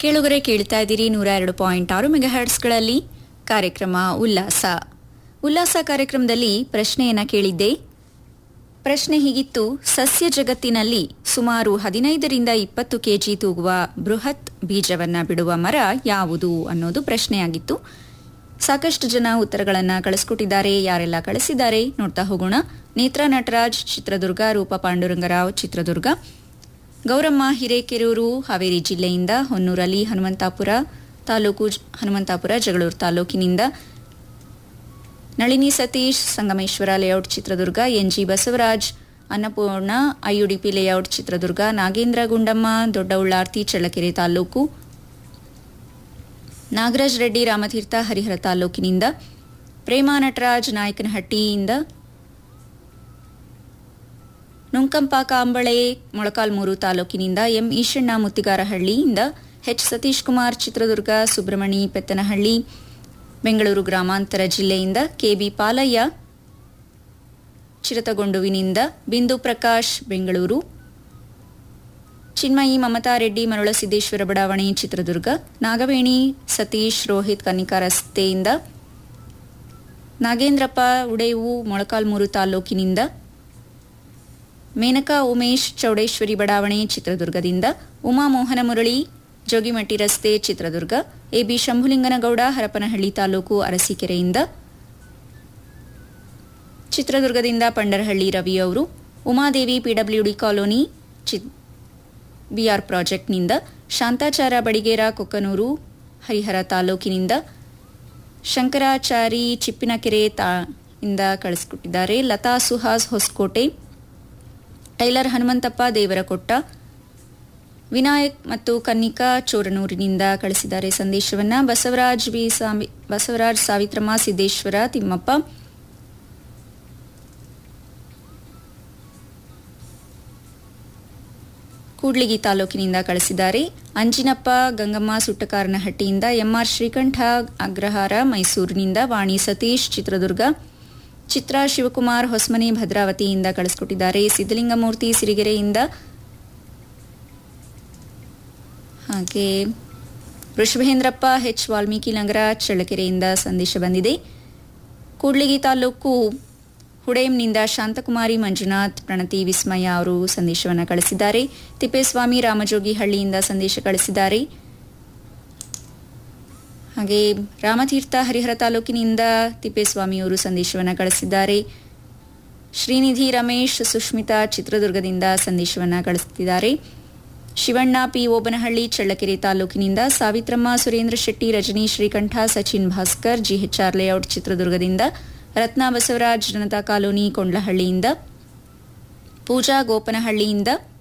ಕೇಳುಗರೆ ಕೇಳ್ತಾ ಇದ್ದೀರಿ ನೂರ ಎರಡು ಪಾಯಿಂಟ್ ಆರು ಮೆಗಾಹರ್ಟ್ಸ್ಗಳಲ್ಲಿ ಕಾರ್ಯಕ್ರಮ ಉಲ್ಲಾಸ ಉಲ್ಲಾಸ ಕಾರ್ಯಕ್ರಮದಲ್ಲಿ ಪ್ರಶ್ನೆಯನ್ನ ಕೇಳಿದ್ದೆ ಪ್ರಶ್ನೆ ಹೀಗಿತ್ತು ಸಸ್ಯ ಜಗತ್ತಿನಲ್ಲಿ ಸುಮಾರು ಹದಿನೈದರಿಂದ ಇಪ್ಪತ್ತು ಕೆಜಿ ತೂಗುವ ಬೃಹತ್ ಬೀಜವನ್ನ ಬಿಡುವ ಮರ ಯಾವುದು ಅನ್ನೋದು ಪ್ರಶ್ನೆಯಾಗಿತ್ತು ಸಾಕಷ್ಟು ಜನ ಉತ್ತರಗಳನ್ನ ಕಳಿಸ್ಕೊಟ್ಟಿದ್ದಾರೆ ಯಾರೆಲ್ಲ ಕಳಿಸಿದ್ದಾರೆ ನೋಡ್ತಾ ಹೋಗೋಣ ನೇತ್ರ ನಟರಾಜ್ ಚಿತ್ರದುರ್ಗ ರೂಪ ಪಾಂಡುರಂಗರಾವ್ ಚಿತ್ರದುರ್ಗ ಗೌರಮ್ಮ ಹಿರೇಕೆರೂರು ಹಾವೇರಿ ಜಿಲ್ಲೆಯಿಂದ ಹೊನ್ನೂರಲ್ಲಿ ಹನುಮಂತಾಪುರ ತಾಲೂಕು ಜ- ಹನುಮಂತಾಪುರ ಜಗಳೂರು ತಾಲೂಕಿನಿಂದ Nalini Satish Sangameshwara layout Chitradurga NG Basavaraj Annapurna IUDP layout Chitradurga Nagendra Gundamma Dodda Ullarthi Challakere taluk Nagaraj Reddy Ramtirth Harihara ತಾಲೂಕಿನಿಂದ ಪ್ರೇಮಾ ನಟರಾಜ್ ನಾಯಕನಹಟ್ಟಿಯಿಂದ ನುಂಕಂಪ ಕಾಂಬಳೆ ಮೊಳಕಾಲ್ಮೂರು ತಾಲೂಕಿನಿಂದ ಎಂ ಈಶಣ್ಣ ಮುತ್ತಿಗಾರಹಳ್ಳಿಯಿಂದ ಎಚ್ ಸತೀಶ್ ಕುಮಾರ್ ಚಿತ್ರದುರ್ಗ ಸುಬ್ರಹ್ಮಣಿ ಪೆತ್ತನಹಳ್ಳಿ ಬೆಂಗಳೂರು ಗ್ರಾಮಾಂತರ ಜಿಲ್ಲೆಯಿಂದ ಕೆಬಿ ಪಾಲಯ್ಯ ಚಿರತಗೊಂಡುವಿನಿಂದ ಬಿಂದು ಪ್ರಕಾಶ್ ಬೆಂಗಳೂರು ಚಿನ್ಮಯಿ ಮಮತಾ ರೆಡ್ಡಿ ಮರುಳಸಿದ್ದೇಶ್ವರ ಬಡಾವಣೆ ಚಿತ್ರದುರ್ಗ ನಾಗವೇಣಿ ಸತೀಶ್ ರೋಹಿತ್ ಕನ್ನಿಕಾ ರಸ್ತೆಯಿಂದ ನಾಗೇಂದ್ರಪ್ಪ ಉಡೇವು ಮೊಳಕಾಲ್ಮೂರು ತಾಲೂಕಿನಿಂದ ಮೇನಕಾ ಉಮೇಶ್ ಚೌಡೇಶ್ವರಿ ಬಡಾವಣೆ ಚಿತ್ರದುರ್ಗದಿಂದ ಉಮಾ ಮೋಹನ ಮುರಳಿ ಜೋಗಿಮಟ್ಟಿ ರಸ್ತೆ ಚಿತ್ರದುರ್ಗ ಎಬಿ ಶಂಭುಲಿಂಗನಗೌಡ ಹರಪನಹಳ್ಳಿ ತಾಲೂಕು ಅರಸೀಕೆರೆಯಿಂದ ಚಿತ್ರದುರ್ಗದಿಂದ ಪಂಡರಹಳ್ಳಿ ರವಿ ಅವರು ಉಮಾದೇವಿ ಪಿಡಬ್ಲ್ಯೂಡಿ ಕಾಲೋನಿ ಚಿ ಬಿಆರ್ ಪ್ರಾಜೆಕ್ಟ್ನಿಂದ ಶಾಂತಾಚಾರ ಬಡಿಗೇರ ಕೊಕ್ಕನೂರು ಹರಿಹರ ತಾಲೂಕಿನಿಂದ ಶಂಕರಾಚಾರಿ ಚಿಪ್ಪಿನಕೆರೆ ತಾ ಇಂದ ಕಳಿಸ್ಕೊಟ್ಟಿದ್ದಾರೆ ಲತಾ ಸುಹಾಸ್ ಹೊಸಕೋಟೆ ಟೈಲರ್ ಹನುಮಂತಪ್ಪ ದೇವರಕೊಟ್ಟ ವಿನಾಯಕ್ ಮತ್ತು ಕನ್ನಿಕಾ ಚೋರನೂರಿನಿಂದ ಕಳಿಸಿದ್ದಾರೆ ಸಂದೇಶವನ್ನ ಬಸವರಾಜ್ ವಿ ಸಾಮಿ ಬಸವರಾಜ್ ಸಾವಿತ್ರಮ್ಮ ಸಿದ್ದೇಶ್ವರ ತಿಮ್ಮಪ್ಪ ಕೂಡ್ಲಿಗಿ ತಾಲೂಕಿನಿಂದ ಕಳಿಸಿದ್ದಾರೆ ಅಂಜಿನಪ್ಪ ಗಂಗಮ್ಮ ಸುಟ್ಟಕಾರನಹಟ್ಟಿಯಿಂದ ಎಂಆರ್ ಶ್ರೀಕಂಠ ಅಗ್ರಹಾರ ಮೈಸೂರಿನಿಂದ ವಾಣಿ ಸತೀಶ್ ಚಿತ್ರದುರ್ಗ ಚಿತ್ರಾ ಶಿವಕುಮಾರ್ ಹೊಸಮನೆ ಭದ್ರಾವತಿಯಿಂದ ಕಳಿಸ್ಕೊಟ್ಟಿದ್ದಾರೆ ಸಿದ್ದಲಿಂಗಮೂರ್ತಿ ಸಿರಿಗೆರೆಯಿಂದ ಹಾಗೆ ವೃಷಭೇಂದ್ರಪ್ಪ ಎಚ್ ವಾಲ್ಮೀಕಿ ನಗರ ಚಳ್ಳಕೆರೆಯಿಂದ ಸಂದೇಶ ಬಂದಿದೆ ಕೂಡ್ಲಿಗಿ ತಾಲೂಕು ಹುಡೇಮ್ನಿಂದ ಶಾಂತಕುಮಾರಿ ಮಂಜುನಾಥ್ ಪ್ರಣತಿ ವಿಸ್ಮಯ ಅವರು ಸಂದೇಶವನ್ನು ಕಳಿಸಿದ್ದಾರೆ ತಿಪ್ಪೇಸ್ವಾಮಿ ರಾಮಜೋಗಿ ಹಳ್ಳಿಯಿಂದ ಸಂದೇಶ ಕಳಿಸಿದ್ದಾರೆ ಹಾಗೆ ರಾಮತೀರ್ಥ ಹರಿಹರ ತಾಲೂಕಿನಿಂದ ತಿಪ್ಪೇಸ್ವಾಮಿಯವರು ಸಂದೇಶವನ್ನು ಕಳಿಸಿದ್ದಾರೆ ಶ್ರೀನಿಧಿ ರಮೇಶ್ ಸುಷ್ಮಿತಾ ಚಿತ್ರದುರ್ಗದಿಂದ ಸಂದೇಶವನ್ನು ಕಳಿಸುತ್ತಿದ್ದಾರೆ ಶಿವಣ್ಣ ಪಿ ಓಬನಹಳ್ಳಿ ಚಳ್ಳಕೆರೆ ತಾಲೂಕಿನಿಂದ ಸಾವಿತ್ರಮ್ಮ ಸುರೇಂದ್ರ ಶೆಟ್ಟಿ ರಜನಿ ಶ್ರೀಕಂಠ ಸಚಿನ್ ಭಾಸ್ಕರ್ ಜಿಎಚ್ಆರ್ ಲೇಔಟ್ ಚಿತ್ರದುರ್ಗದಿಂದ ರತ್ನ ಬಸವರಾಜ್ ಜನತಾ ಕಾಲೋನಿ ಕೊಂಡ್ಲಹಳ್ಳಿಯಿಂದ ಪೂಜಾ ಗೋಪನಹಳ್ಳಿಯಿಂದ